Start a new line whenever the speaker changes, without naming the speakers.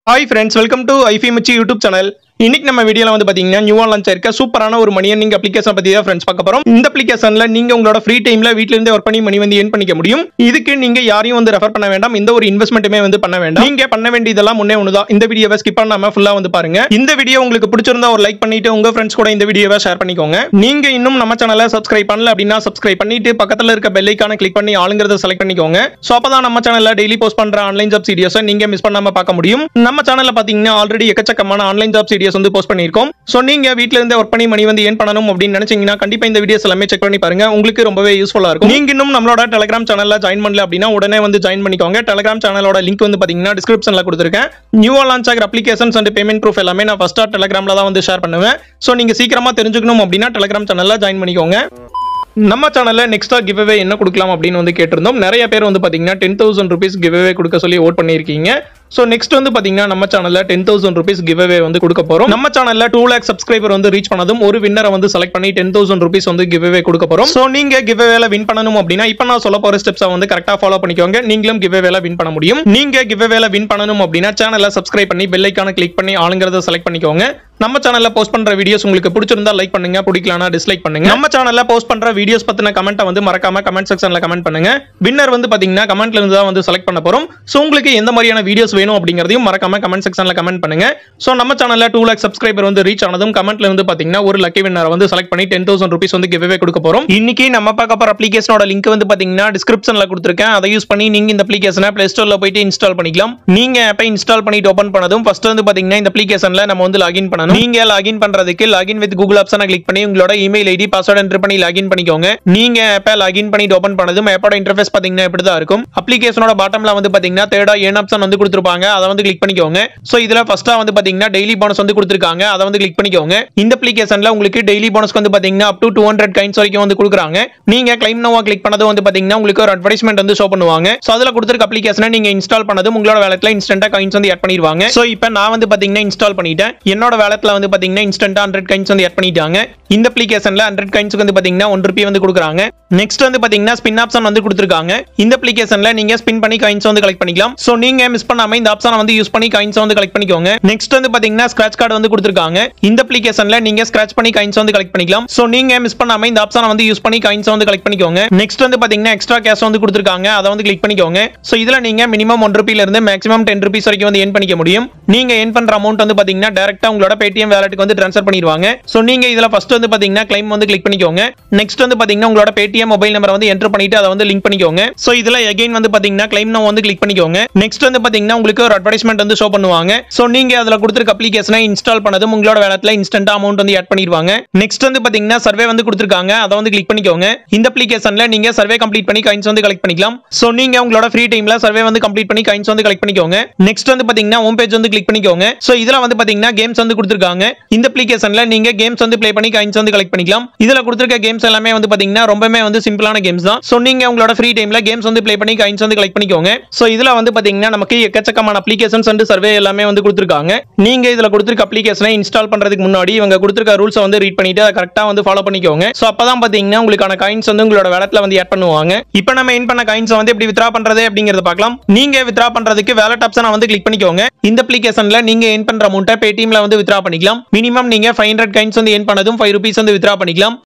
hi friends welcome to ஐஃபி மிச்சி YouTube channel இன்னைக்கு நம்ம வீடியோல வந்து பாத்தீங்கன்னா நியூவா லான்ச் ஆயிருக்க சூப்பரான ஒரு மணி earning அப்ளிகேஷன் பத்தி தான் ஃப்ரெண்ட்ஸ் பார்க்க போறோம் இந்த அப்ளிகேஷன்ல நீங்க உங்களோட ஃப்ரீ டைம்ல வீட்ல இருந்தே ஒர்க் பண்ணி மணி வந்து ஏர்ன் பண்ணிக்க முடியும் இதுக்கு நீங்க யாரையும் வந்து ரெஃபர் பண்ண வேண்டாம் இந்த ஒரு இன்வெஸ்ட்மெண்ட்டுமே வந்து பண்ண வேண்டாம் நீங்க பண்ண வேண்டியதெல்லாம் முன்னே ஒண்ணுதான் இந்த வீடியோவை ஸ்கிப் பண்ணாம ஃபுல்லா வந்து பாருங்க இந்த வீடியோ உங்களுக்கு பிடிச்சிருந்தா ஒரு லைக் பண்ணிட்டு உங்க ஃப்ரெண்ட்ஸ் கூட இந்த வீடியோவை ஷேர் பண்ணிக்கோங்க நீங்க இன்னும் நம்ம சேனலை சப்ஸ்கிரைப் பண்ணல அப்படின்னா சப்ஸ்கிரைப் பண்ணிட்டு பக்கத்துல இருக்க பெல் ஐக்கான கிளிக் பண்ணி ஆளுங்கிறத செலக்ட் பண்ணிக்கோங்க சோ அப்பதான் நம்ம சேனல்ல டெய்லி போஸ்ட் பண்ற ஆன்லைன் ஜாப் சீரியஸை நீங்க மிஸ் பண்ணாம பார்க்க முடியும் நம்ம சேனல்ல பாத்தீங்கன்னா ஆல்ரெடி எக்கச்சக்கமான ஆன்லைன் ஜாப் சீரியஸ் வந்து போஸ்ட் பண்ணியிருக்கோம் சோ நீங்க வீட்ல இருந்தே ஒர்க் பண்ணி மணி வந்து ஏன் பண்ணணும் அப்படின்னு நினைச்சீங்கன்னா கண்டிப்பா இந்த வீடியோஸ் எல்லாமே செக் பண்ணி பாருங்க உங்களுக்கு ரொம்பவே யூஸ்ஃபுல்லா இருக்கும் நீங்க இன்னும் நம்மளோட டெலிகிராம் சேனல்ல ஜாயின் பண்ணல அப்படின்னா உடனே வந்து ஜாயின் பண்ணிக்கோங்க டெலிகிராம் சேனலோட லிங்க் வந்து பாத்தீங்கன்னா டிஸ்கிரிப்ஷன்ல கொடுத்துருக்கேன் நியூவா லான்ச் ஆகிற அப்ளிகேஷன்ஸ் அண்ட் பேமெண்ட் ப்ரூஃப் எல்லாமே நான் ஃபர்ஸ்டா டெலிகிராம்ல தான் வந்து ஷேர் பண்ணுவேன் சோ நீங்க சீக்கிரமா தெரிஞ்சுக்கணும் அப்படின்னா டெலிகிராம் சேனல்ல ஜாயின் பண்ணிக்கோங்க நம்ம சேனல்ல நெக்ஸ்டா கிவ்அவே என்ன கொடுக்கலாம் அப்படின்னு வந்து கேட்டிருந்தோம் நிறைய பேர் வந்து பாத்தீங்கன்னா டென் தௌசண்ட் ருபீஸ் கிவ்அவே கொடுக்க சொல்லி ஓட் பண்ணியிருக்கீங்க ஸோ நெக்ஸ்ட் வந்து பாத்தீங்கன்னா நம்ம சேனல்ல டென் தௌசண்ட் ருபீஸ் கிவ்அவே வந்து கொடுக்க போறோம் நம்ம சேனல்ல டூ லேக் சப்ஸ்கிரைபர் வந்து ரீச் பண்ணதும் ஒரு வின்னரை வந்து செலக்ட் பண்ணி டென் தௌசண்ட் ருபீஸ் வந்து கிவ்அவே கொடுக்க போறோம் ஸோ நீங்க கிவ்அவேல வின் பண்ணணும் அப்படின்னா இப்போ நான் சொல்ல போற ஸ்டெப்ஸை வந்து கரெக்டா ஃபாலோ பண்ணிக்கோங்க நீங்களும் கிவ்அவேல வின் பண்ண முடியும் நீங்க கிவ்அவேல வின் பண்ணணும் அப்படின்னா சேனலை சப்ஸ்கிரைப் பண்ணி பெல் ஐக்கான கிளிக் பண்ணி ஆளுங்கிறத செலக்ட் பண்ணிக்கோங்க நம்ம சேனல்ல போஸ்ட் பண்ற வீடியோஸ் உங்களுக்கு பிடிச்சிருந்தா லைக் பண்ணுங்க பிடிக்கலனா டிஸ்லைக் பண்ணுங்க நம்ம சேனல்ல போஸ்ட் பண்ற வீடியோஸ் பத்தின கமெண்ட்டை வந்து மறக்காம கமெண்ட் செக்ஷன்ல கமெண்ட் பண்ணுங்க வின்னர் வந்து பாத்தீங்கன்னா கமெண்ட்ல இருந்து தான் வந்து செலக்ட் பண்ண போறோம் சோ உங்களுக்கு எந்த மாதிரியான வீடியோஸ் வேணும் அப்படிங்கறதையும் மறக்காம கமெண்ட் செக்ஷன்ல கமெண்ட் பண்ணுங்க சோ நம்ம சேனல்ல டூ லேக் சப்ஸ்கிரைபர் வந்து ரீச் ஆனதும் கமெண்ட்ல இருந்து பாத்தீங்கன்னா ஒரு லக்கி வின்னர் வந்து செலக்ட் பண்ணி டென் தௌசண்ட் ருபீஸ் வந்து கிவ்வே கொடுக்க போறோம் இன்னைக்கு நம்ம பார்க்க போற அப்ளிகேஷனோட லிங்க் வந்து பாத்தீங்கன்னா டிஸ்கிரிப்ஷன்ல கொடுத்துருக்கேன் அதை யூஸ் பண்ணி நீங்க இந்த அப்ளிகேஷனை பிளே ஸ்டோர்ல போயிட்டு இன்ஸ்டால் பண்ணிக்கலாம் நீங்க ஆப்பை இன்ஸ்டால் பண்ணிட்டு ஓபன் பண்ணதும் ஃபர்ஸ்ட் வந்து பாத்தீங்கன்னா இந்த அப்ளிகேஷன்ல நம்ம வந்து லாகின் பண்ணணும் நீங்க லாகின் பண்றதுக்கு லாகின் வித் கூகுள் ஆப்ஷனை கிளிக் பண்ணி உங்களோட இமெயில் ஐடி பாஸ்வேர்ட் என்டர் பண்ணி லாகின் பண்ணிக்கோங்க நீங்க ஆப்பை லாகின் பண்ணிட்டு ஓபன் பண்ணதும் ஆப்போட இன்டர்ஃபேஸ் பாத்தீங்கன்னா இப்படி தான் இருக்கும் அப்ளிகேஷனோட பாட்டம்ல வந்து பாத்தீங்கன்னா தேர்டா ஏன் ஆப்ஷன் வந்து கொடுத்துருப்பாங்க அதை வந்து கிளிக் பண்ணிக்கோங்க சோ இதுல ஃபர்ஸ்டா வந்து பாத்தீங்கன்னா டெய்லி போனஸ் வந்து கொடுத்துருக்காங்க அதை வந்து கிளிக் பண்ணிக்கோங்க இந்த அப்ளிகேஷன்ல உங்களுக்கு டெய்லி போனஸ்க்கு வந்து பாத்தீங்கன்னா up to two hundred coins வரைக்கும் வந்து கொடுக்குறாங்க நீங்க கிளைம் நோவா கிளிக் பண்ணது வந்து பாத்தீங்கன்னா உங்களுக்கு ஒரு அட்வர்டைஸ்மெண்ட் வந்து ஷோ பண்ணுவாங்க சோ அதுல கொடுத்துருக்க அப்ளிகேஷனை நீங்க இன்ஸ்டால் பண்ணதும் உங்களோட வேலட்ல இன்ஸ்டன்டா கைன்ஸ் வந்து ஆட் பண்ணிடுவாங்க சோ இப்போ நான் வந்து பாத்தீங்கன்னா இன்ஸ்டால் பண்ணிட்டேன் என்னோட வேலட்ல வந்து பாத்தீங்கன்னா இன்ஸ்டன்டா ஹண்ட்ரட் கைன்ஸ் வந்து ஆட் பண்ணிட்டாங்க இந்த அப்ளிகேஷன்ல ஹண்ட்ரட் கைன்ஸ்க்கு வந்து பாத்தீங்கன்னா ஒன் ருபி வந்து கொடுக்குறாங்க நெக்ஸ்ட் வந்து பாத்தீங்கன்னா ஸ்பின் ஆப்ஷன் வந்து கொடுத்துருக்காங்க இந்த அப்ளிகேஷன்ல நீங்க ஸ்பின் பண்ணி காயின்ஸ் வந்து கலெக்ட் பண்ணிக்கலாம் சோ நீங்க மிஸ் பண்ணாம இந்த ஆப்ஷனை வந்து யூஸ் பண்ணி காயின்ஸ் வந்து கலெக்ட் பண்ணிக்கோங்க நெக்ஸ்ட் வந்து பாத்தீங்கன்னா ஸ்கிராச் கார்டு வந்து கொடுத்துருக்காங்க இந்த அப்ளிகேஷன்ல நீங்க ஸ்கிராச் பண்ணி காயின்ஸ் வந்து கலெக்ட் பண்ணிக்கலாம் சோ நீங்க மிஸ் பண்ணாம இந்த ஆப்ஷனை வந்து யூஸ் பண்ணி காயின்ஸ் வந்து கலெக்ட் பண்ணிக்கோங்க நெக்ஸ்ட் வந்து பாத்தீங்கன்னா எக்ஸ்ட்ரா கேஷ் வந்து கொடுத்துருக்காங்க அதை வந்து கிளிக் பண்ணிக்கோங்க சோ இதுல நீங்க மினிமம் ஒன் ருபில இருந்து மேக்ஸிமம் டென் ருபீஸ் வரைக்கும் வந்து ஏன் பண்ணிக்க முடியும் நீங்க ஏன் பண்ற அமௌண்ட் வந்து பாத்தீங்கன்னா டேரக்டா உங்களோட பேடிஎம் வேலட்டுக்கு வந்து ட்ரான்ஸ்ஃபர் பண்ணிடுவாங்க சோ நீங்க இதுல ஃபர்ஸ்ட் வந்து பாத்தீங்கன்னா கிளைம் வந்து கிளிக் பண்ணிக்கோங்க நெக்ஸ்ட் வந்து பாத்தீங்கன்னா உங்களோட பேடிஎம் மொபைல் நம்பரை வந்து என்டர் பண்ணிட்டு அதை வந்து லிங்க் பண்ணிக்கோங்க சோ இதுல எகைன் வந்து பாத்தீங்கன்னா கிளைம் நோ வந்து கிளிக் பண்ணிக்கோங்க நெக்ஸ்ட் வந்து பாத்தீங்கன்னா உங்களுக்கு ஒரு அட்வர்டைஸ்மெண்ட் வந்து ஷோ பண்ணுவாங்க சோ நீங்க அதுல கொடுத்துருக்க அப்ளிகேஷனை இன்ஸ்டால் பண்ணதும் உங்களோட வேலட்ல இன்ஸ்டன்டா அமௌண்ட் வந்து ஆட் பண்ணிடுவாங்க நெக்ஸ்ட் வந்து பாத்தீங்கன்னா சர்வே வந்து கொடுத்துருக்காங்க அதை வந்து கிளிக் பண்ணிக்கோங்க இந்த அப்ளிகேஷன்ல நீங்க சர்வே கம்ப்ளீட் பண்ணி காயின்ஸ் வந்து கலெக்ட் பண்ணிக்கலாம் சோ நீங்க உங்களோட ஃப்ரீ டைம்ல சர்வே வந்து கம்ப்ளீட் பண்ணி காயின்ஸ் வந்து கலெக்ட் பண்ணிக்கோங்க நெக்ஸ்ட் வந்து பாத்தீங்கன்னா ஹோம் பேஜ் வந்து கிளிக் பண்ணிக்கோங்க சோ இதுல வந்து பாத்தீங்கன்னா கேம்ஸ் வந்து கொடுத்துருக்காங்க இந்த அப்ளிகேஷன்ல நீங்க கேம்ஸ் வந்து ப்ளே பண்ணி காயின்ஸ் வந்து கலெக்ட் பண்ணிக்கலாம் இதுல கொடுத்துருக்க கேம்ஸ் எல்லாமே வந்து பாத்தீங்கன்னா ரொம்பவே வந்து சிம்பிளான கேம்ஸ் தான் சோ நீங்க உங்களோட ஃப்ரீ டைம்ல கேம்ஸ் வந்து ப்ளே பண்ணி காயின்ஸ் வந்து கலெக்ட் பண்ணிக்கோங்க சோ இதுல வந்து பாத்தீங்கன்னா நமக்கு எக்கச்சக்கமான அப்ளிகேஷன்ஸ் அண்ட் சர்வே எல்லாமே வந்து கொடுத்துருக்காங்க நீங்க இதுல கொடுத்துருக்க அப்ளிகேஷனை இன்ஸ்டால் பண்றதுக்கு முன்னாடி இவங்க கொடுத்துருக்க ரூல்ஸ் வந்து ரீட் பண்ணிட்டு அதை கரெக்டா வந்து ஃபாலோ பண்ணிக்கோங்க சோ அப்பதான் பாத்தீங்கன்னா உங்களுக்கான காயின்ஸ் வந்து உங்களோட வேலட்ல வந்து ஆட் பண்ணுவாங்க இப்போ நம்ம என் பண்ண காயின்ஸ் வந்து எப்படி வித்ரா பண்றது அப்படிங்கறத பார்க்கலாம் நீங்க வித்ரா பண்றதுக்கு வேலட் ஆப்ஷனை வந்து கிளிக் பண்ணிக்கோங்க இந்த அப்ளிகேஷன்ல நீங்க என் பண்ற அமௌண்ட்டை பேடிஎம்ல வந்து வித்ரா பண்ணிக்கலாம் மினிமம் நீங்க ஃபைவ் ஹண்ட்ரட் கைன்ஸ் வந்து என் பண்ணதும் ஃபைவ் ருபீஸ் வந்து வித்ரா பண்ணிக்கலாம்